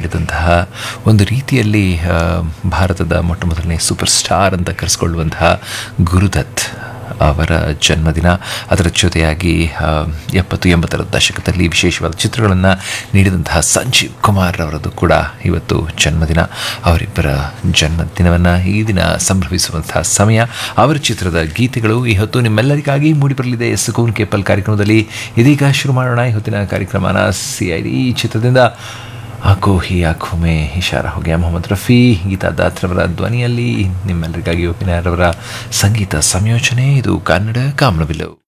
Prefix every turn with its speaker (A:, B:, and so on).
A: ನೀಡಿದಂತಹ ಒಂದು ರೀತಿಯಲ್ಲಿ ಆ, ಭಾರತದ ಮೊಟ್ಟ ಮೊದಲನೇ ಸೂಪರ್ ಸ್ಟಾರ್ ಅಂತ ಕರೆಸ್ಕೊಳ್ಳುವಂತಹ ಗುರುದತ್ ಅವರ ಜನ್ಮದಿನ ಅದರ ಜೊತೆಯಾಗಿ ಆ, ಎಪ್ಪತ್ತು ಎಂಬತ್ತರ ದಶಕದಲ್ಲಿ ವಿಶೇಷವಾದ ಚಿತ್ರಗಳನ್ನು ನೀಡಿದಂತಹ ಸಂಜೀವ್ ಕುಮಾರ್ ಅವರದ್ದು ಕೂಡ ಇವತ್ತು ಜನ್ಮದಿನ ಅವರಿಬ್ಬರ ಜನ್ಮದಿನವನ್ನು ಈ ದಿನ ಸಂಭ್ರಮಿಸುವಂತಹ ಸಮಯ ಅವರ ಚಿತ್ರದ ಗೀತೆಗಳು ಈ ಹೊತ್ತು ನಿಮ್ಮೆಲ್ಲರಿಗಾಗಿ ಮೂಡಿಬರಲಿದೆ ಸುಕೂನ್ ಕೇಪಲ್ ಕಾರ್ಯಕ್ರಮದಲ್ಲಿ ಇದೀಗ ಶುರು ಮಾಡೋಣ ಈ ಹೊತ್ತಿನ ಕಾರ್ಯಕ್ರಮನ ಸಿ ಐ ಡಿ ಚಿತ್ರದಿಂದ ಆಕೋ ಹಿ ಆಖೋ ಮೇ ಇಶಾರ ಹೋಗ್ಯ ಮೊಹಮ್ಮದ್ ರಫಿ ಗೀತಾ ದಾತ್ರವರ ಧ್ವನಿಯಲ್ಲಿ ನಿಮ್ಮೆಲ್ಲರಿಗಾಗಿ ಒಪಿನಾರವರ ಸಂಗೀತ ಸಂಯೋಜನೆ ಇದು ಕನ್ನಡ ಕಾಮನಬಿಲ್ಲು